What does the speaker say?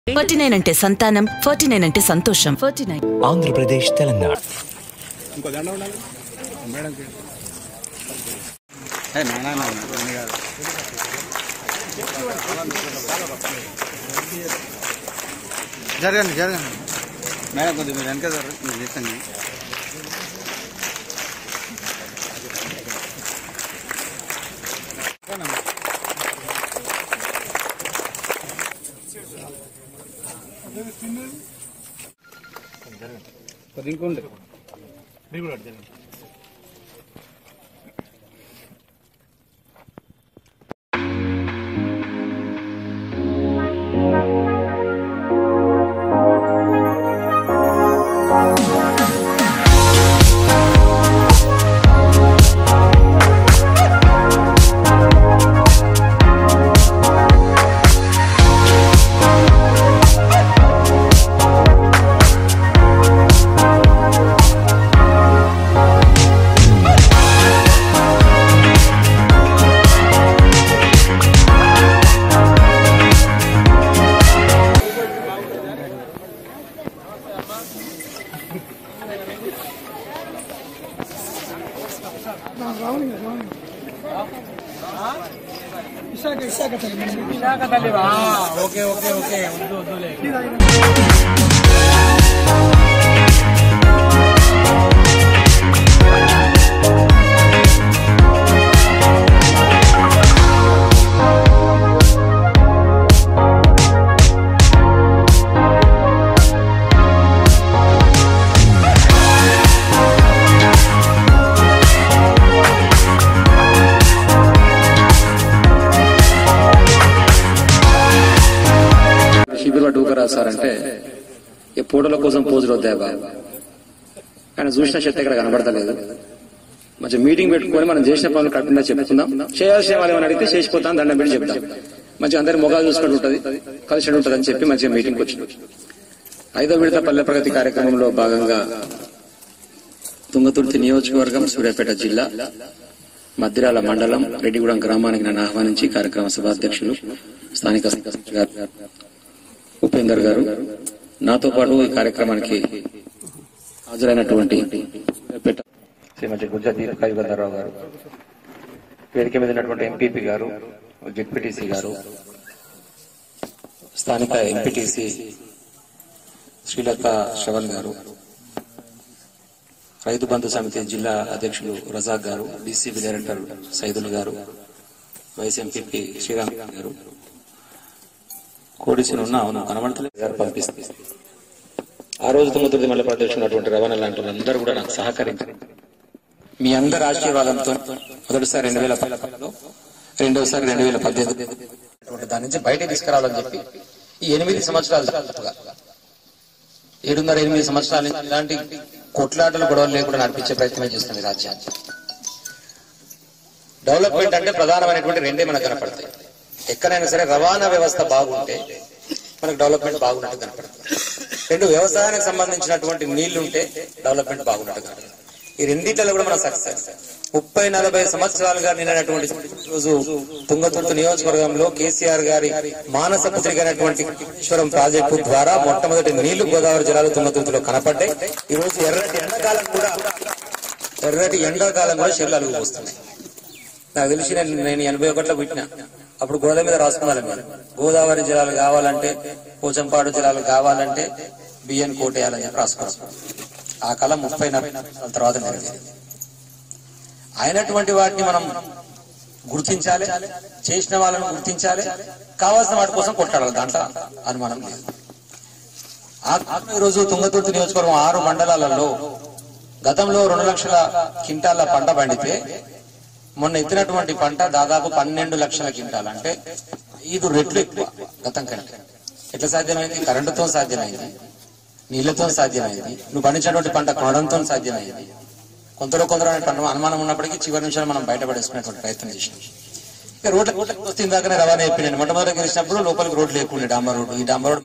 Forty nine అంటే సంతానం forty nine అంటే సంతోషం ఫార్టీ నైన్ ఆంధ్రప్రదేశ్ తెలంగాణ ఇంకో దండ ఉండాలి మేడంకి ఏ నానా నాన్న, నాన్న కాదు. జరగండి జరగండి మేడం కొద్దిగా మీరు వెనక జరగండి మీరు చేసండి కొద్ది ఇంకోండి శిబిర్లో డూక రాశారంటే ఈ పూటల కోసం పోజులు వద్దా బాబు ఆయన చూసిన శక్తి ఇక్కడ కనబడతలేదు మంచి మీటింగ్ పెట్టుకొని మనం చేసిన పనులు కరెక్ట్గా చెప్పుకుందాం చేయాల్సిన వాళ్ళు ఏమైనా అడిగితే చేసిపోతాం దండం పెట్టి చెప్తాం మంచి అందరి మొగాలు చూసుకుంటూ ఉంటుంది కలిసి ఉంటుంది అని చెప్పి మంచిగా మీటింగ్కి వచ్చింది ఐదో విడత పల్లె ప్రగతి కార్యక్రమంలో భాగంగా తుంగతుర్తి నియోజకవర్గం సూర్యాపేట జిల్లా మద్దిరాల మండలం రెడ్డిగూడెం గ్రామానికి నన్ను ఆహ్వానించి కార్యక్రమ సభాధ్యక్షులు స్థానిక సర్పంచ్ గారు ఉపేందర్ గారు నాతో పాటు ఈ కార్యక్రమానికి హాజరైనటువంటి సూర్యాపేట శ్రీమతి గుజ్జా దీపికా యుగంధరరావు గారు వేదిక మీద ఉన్నటువంటి ఎంపీపీ గారు జెడ్పీటీసీ గారు స్థానిక ఎంపీటీసీ శ్రీలత శ్రవణ్ గారు రైతు బంధు సమితి జిల్లా అధ్యక్షులు రజాక్ గారు డీసీబీ డైరెక్టర్ సైదుల్ గారు వైస్ ఎంపీపీ శ్రీరామ్ గారు కోడిసిన ఉన్న అవును కనబడతలేదు గారు పంపిస్తే ఆ రోజు తొమ్మిది మళ్ళీ ప్రదర్శించినటువంటి రవాణా లాంటి వాళ్ళందరూ కూడా నాకు సహకరించారు మీ అందరి ఆశీర్వాదంతో మొదటిసారి రెండు వేల పదహారులో రెండోసారి రెండు వేల పద్దెనిమిది దాని నుంచి బయట తీసుకురావాలని చెప్పి ఈ ఎనిమిది సంవత్సరాలు దాదాపుగా ఏడున్నర ఎనిమిది సంవత్సరాల నుంచి ఇలాంటి కొట్లాటలు గొడవలు లేకుండా నడిపించే ప్రయత్నం చేస్తుంది రాజ్యాన్ని డెవలప్మెంట్ అంటే ప్రధానమైనటువంటి రెండే మనకు కనపడతాయి ఎక్కడైనా సరే రవాణా వ్యవస్థ బాగుంటే మనకు డెవలప్మెంట్ బాగున్నట్టు కనపడుతుంది రెండు వ్యవసాయానికి సంబంధించినటువంటి నీళ్లు ఉంటే డెవలప్మెంట్ బాగున్నట్టు కనపడుతుంది ఈ రెండిట్లలో కూడా మన సక్సెస్ ముప్పై నలభై సంవత్సరాలుగా నిన్నటువంటి రోజు తుంగతుర్తి నియోజకవర్గంలో కేసీఆర్ గారి మానస పుత్రిక అయినటువంటి ఈశ్వరం ప్రాజెక్టు ద్వారా మొట్టమొదటి నీళ్లు గోదావరి జిల్లాలో తుంగతుర్తిలో కనపడ్డాయి ఈ రోజు ఎర్రటి ఎండాకాలం కూడా ఎర్రటి ఎండాకాలం కూడా చెరువులు అలుగు పోస్తున్నాయి నాకు తెలిసి నేను నేను ఎనభై ఒకటిలో పుట్టిన అప్పుడు గోడ మీద రాసుకున్నాను నేను గోదావరి జిల్లాలు కావాలంటే పోచంపాడు జిల్లాలు కావాలంటే బియ్యం కోటేయాలని చెప్పి రాసుకున్నాను ఆ కళ ముప్పై నలభై సంవత్సరాల తర్వాత నెరవేరింది అయినటువంటి వాటిని మనం గుర్తించాలి చేసిన వాళ్ళని గుర్తించాలి కావాల్సిన వాటి కోసం కొట్టాలి దాంట్లో అనుమానం లేదు ఆ- ఆ రోజు తుంగతుర్తి నియోజకవర్గం ఆరు మండలాలలో గతంలో రెండు లక్షల కింటాల పంట పండితే మొన్న ఎత్తినటువంటి పంట దాదాపు పన్నెండు లక్షల కింటాలు అంటే ఐదు రెట్లు ఎక్కువ గతం కంటే ఎట్లా సాధ్యమైంది కరెంటుతో సాధ్యమైంది నీళ్లతో సాధ్యమైంది నువ్వు పండించినటువంటి పంట కొనడంతో సాధ్యమైంది కొందరు కొందరు అనే పంట అనుమానం ఉన్నప్పటికీ చివరి నిమిషాలు మనం బయటపడేసుకునేటువంటి ప్రయత్నం చేసినాం ఇక రోడ్ల రోడ్లకు వస్తే ఇందాకనే రవాణా అయిపోయినాను మొట్టమొదటి గెలిచినప్పుడు లోపలికి రోడ్లు లేకుండా డాంబర్ రోడ్డు ఈ డాంబర్ రోడ్